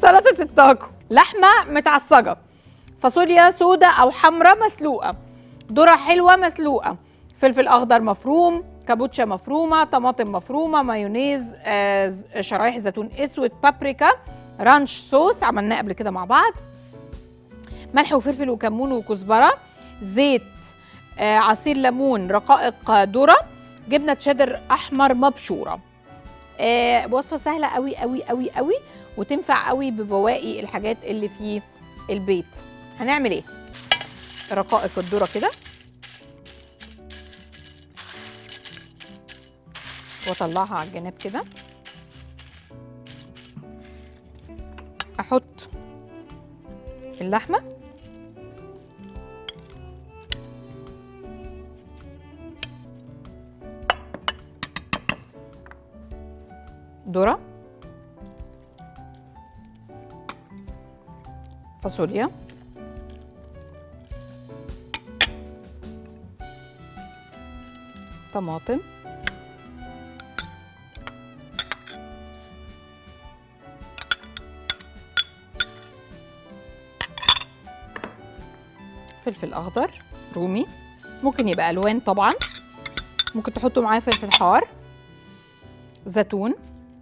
سلطه التاكو لحمه متعصجه فاصوليا سودا او حمراء مسلوقه ذره حلوه مسلوقه فلفل اخضر مفروم كابوتشا مفرومه طماطم مفرومه مايونيز آه، ز- شرايح زيتون اسود بابريكا رانش صوص عملناه قبل كده مع بعض ملح وفلفل وكمون وكزبره زيت آه، عصير ليمون رقائق آه، ذره جبنه تشيدر احمر مبشوره آه، وصفه سهله قوي قوي قوي قوي وتنفع قوي ببواقي الحاجات اللي في البيت هنعمل ايه رقائق الذره كده واطلعها على الجناب كده احط اللحمه ذره فاصوليا طماطم فلفل اخضر رومي ممكن يبقى الوان طبعا ممكن تحطوا معاه فلفل حار زيتون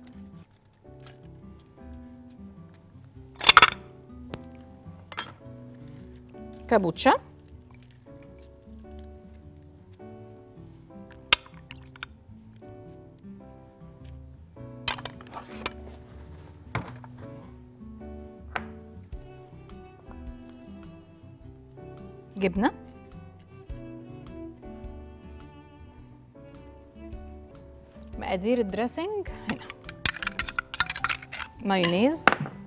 كابوتشا جبنه مقادير الدريسنج هنا مايونيز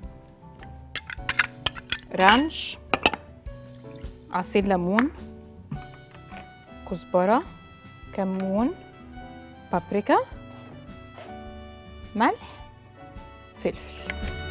رانش عصير ليمون كزبرة كمون بابريكا ملح فلفل